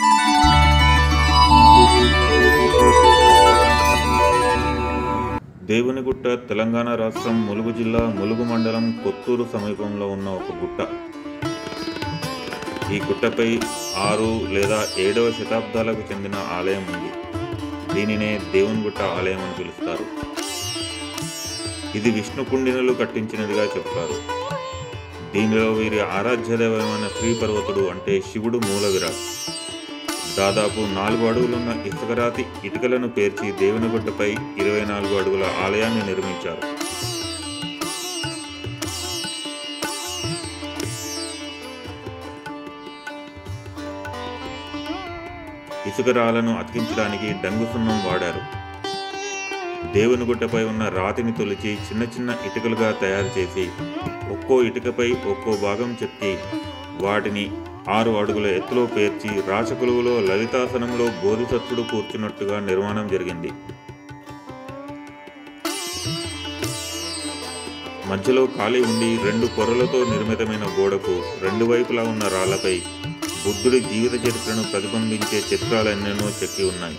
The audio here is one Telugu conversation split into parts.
దేవునిగుట్ట తెలంగాణ రాష్ట్రం ములుగు జిల్లా ములుగు మండలం కొత్తూరు సమీపంలో ఉన్న ఒక గుట్ట ఈ గుట్టపై ఆరు లేదా ఏడవ శతాబ్దాలకు చెందిన ఆలయం ఉంది దీనినే దేవునిగుట్ట ఆలయం అని పిలుస్తారు ఇది విష్ణు కుండినలు కట్టించినదిగా చెప్తారు దీనిలో వీరి ఆరాధ్య దైవమైన శ్రీ పర్వతుడు అంటే శివుడు మూల విరాట్ దాదాపు నాలుగు అడుగులున్న ఇసుకరాతి ఇటుకలను పేర్చి దేవునిగుట్టపై ఇరవై నాలుగు అడుగుల ఆలయాన్ని నిర్మించారు ఇసుక రాళ్లను అతికించడానికి డంగు సున్నం వాడారు దేవునిగుట్టపై ఉన్న రాతిని తొలిచి చిన్న చిన్న ఇటుకలుగా తయారు చేసి ఒక్కో ఇటుకపై ఒక్కో భాగం చెక్కి వాటిని ఆరు అడుగుల ఎత్తులో పేర్చి రాచకొలువులో లలితాసనంలో బోధిసత్వుడు కూర్చున్నట్టుగా నిర్మాణం జరిగింది మధ్యలో ఖాళీ ఉండి రెండు పొరలతో నిర్మితమైన గోడకు రెండు వైపులా ఉన్న రాళ్లపై బుద్ధుడి జీవిత చరిత్రను ప్రతిబింబించే చిత్రాలెన్నెన్నో చెక్కి ఉన్నాయి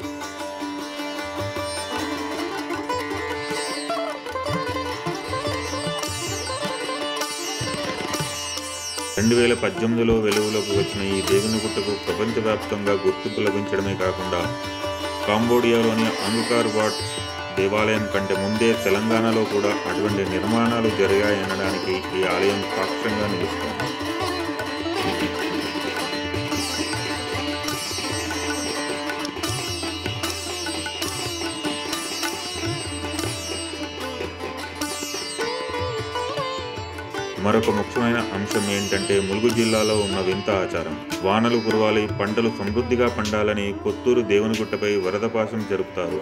రెండు వేల పద్దెనిమిదిలో వెలుగులోకి వచ్చిన ఈ దేవుని గుట్టకు ప్రపంచవ్యాప్తంగా గుర్తింపు లభించడమే కాకుండా కాంబోడియాలోని అంగుకార్ వాట్ దేవాలయం కంటే ముందే తెలంగాణలో కూడా అటువంటి నిర్మాణాలు జరిగాయనడానికి ఈ ఆలయం సాక్ష్యంగా నిలుస్తుంది మరొక ముఖ్యమైన అంశం ఏంటంటే ములుగు జిల్లాలో ఉన్న వింత ఆచారం వానలు కురవాలి పంటలు సమృద్ధిగా పండాలని కొత్తూరు దేవునిగుట్టపై వరదపాసం జరుపుతారు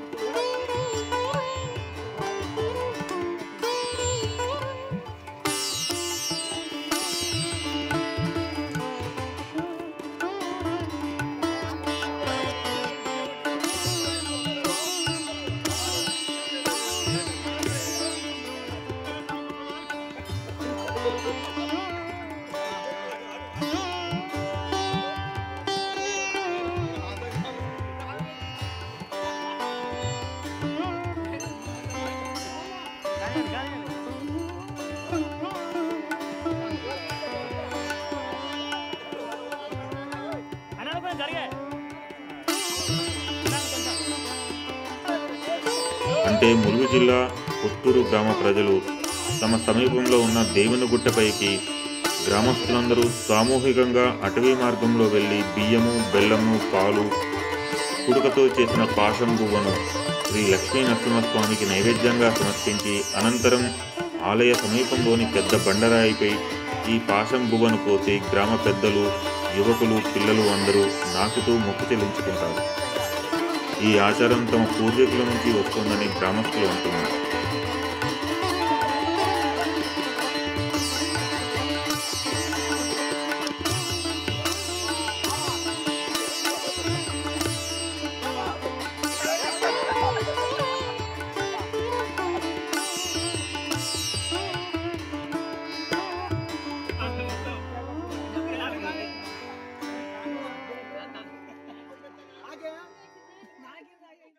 అన్నాడు కొంచెం జరిగే అంటే ములుగు జిల్లా కొత్తూరు గ్రామ ప్రజలు తమ సమీపంలో ఉన్న దేవుని గుట్టపైకి గ్రామస్తులందరూ సామూహికంగా అటవీ మార్గంలో వెళ్ళి బియ్యము బెల్లము పాలు కుడుకతో చేసిన పాశం పువ్వను శ్రీ లక్ష్మీ నరసింహస్వామికి నైవేద్యంగా సమర్పించి అనంతరం ఆలయ సమీపంలోని పెద్ద బండరాయిపై ఈ పాశం బువ్వను పోసి గ్రామ పెద్దలు యువకులు పిల్లలు అందరూ నాకుతూ మొక్కు చెల్లించుకుంటారు ఈ ఆచారం తమ పూర్వీకుల నుంచి వస్తుందని గ్రామస్తులు అంటున్నారు